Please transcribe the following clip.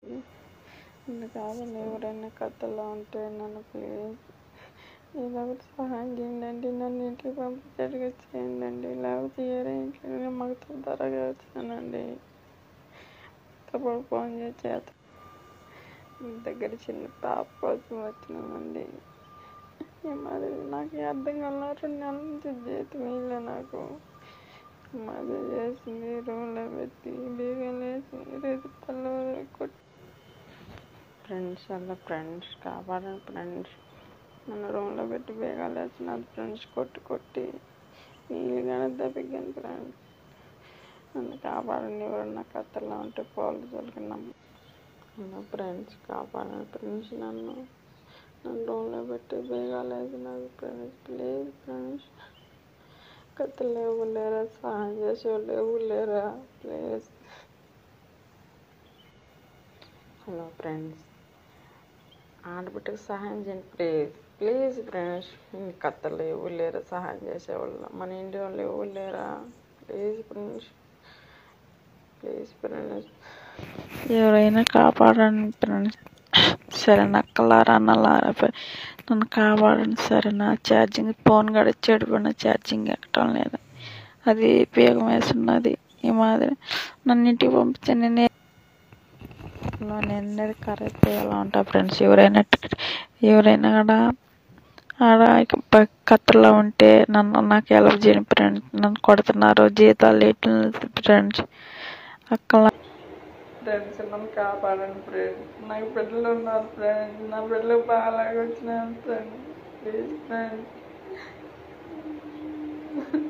నన్ను కావాలి ఎవరైనా కథలో ఉంటే నన్ను ప్లీజ్ ఏదో ఒకటి సహాయం చేయండి నన్ను ఇంటికి పంపించేట్టుగా చేయండి లేకపోతే వేరే ఇంట్లో మాకు తొందరగా వచ్చానండి తప్పుడు ఫోన్ చేసి చేత మీ దగ్గర చిన్న పాప కోసం వచ్చినామండి ఈ మరి నాకు అర్థం కాల రెండు నెలల నుంచి జీతం ఇల్లే నాకు మది చేసింది రూమ్లో పెట్టి బీగలేసి రేపు పళ్ళు కొట్టి ఫ్రెండ్స్ వల్ల ఫ్రెండ్స్ కాపాడండి ఫ్రెండ్స్ మన రూమ్లో పెట్టి బేగాలు వేసిన ఫ్రెండ్స్ కొట్టి కొట్టి నీళ్ళుగానే దప్పిగాను ఫ్రెండ్స్ నన్ను కాపాడండి ఎవరన్నా కత్తలో ఉంటే పోలు తొలగినాము నా ఫ్రెండ్స్ కాపాడండి ఫ్రెండ్స్ నన్ను నన్ను రూమ్లో పెట్టి బేగాలు వేసినారు ఫ్రెండ్స్ ప్లీజ్ ఫ్రెండ్స్ కత్తలు ఎవరు లేరా సహాయం చేసే వాళ్ళు ఎవరు లేరా ప్లీజ్ హలో ఫ్రెండ్స్ ఆడబిడ్డకు సహాయం చేయండి ప్లీజ్ ప్లీజ్ ఫ్రెండ్స్ కత్తలు ఎవరు లేరా సహాయం చేసేవాళ్ళు మన ఇంటి వాళ్ళు ఎవరు లేరా ప్లీజ్ ఫ్రెండ్స్ ప్లీజ్ ఫ్రెండ్స్ ఎవరైనా కాపాడండి ఫ్రెండ్స్ సరే నక్కలారా అన్నలారా ఫ్రె- నన్ను కాపాడండి సరే నా ఛార్జింగ్ ఫోన్ కూడా చెడిపోయిన ఛార్జింగ్ ఎక్కడం లేదు అది ఉపయోగం వేస్తున్నది ఈ మాదిరి నన్ను ఇంటికి పంపించండి నేను నేను ఎన్నడూ కరెక్ట్ ఎలా ఉంటా ఫ్రెండ్స్ ఎవరైనా ఎవరైనా కూడా ఆడ ప- కత్తలో ఉంటే నన్ను నాకు హెల్ప్ చేయండి ఫ్రెండ్స్ నన్ను కొడుతున్నారు జీతాలు ఎట్లు ఫ్రెండ్స్ అక్కడ ఫ్రెండ్స్ నన్ను కాపాడండి ఫ్రెండ్స్ నాకు బిడ్డలు ఉన్నారు ఫ్రెండ్స్ నా బిడ్డలు బాగా వచ్చినాను ఫ్రెండ్స్ ప్లీజ్ ఫ్రెండ్స్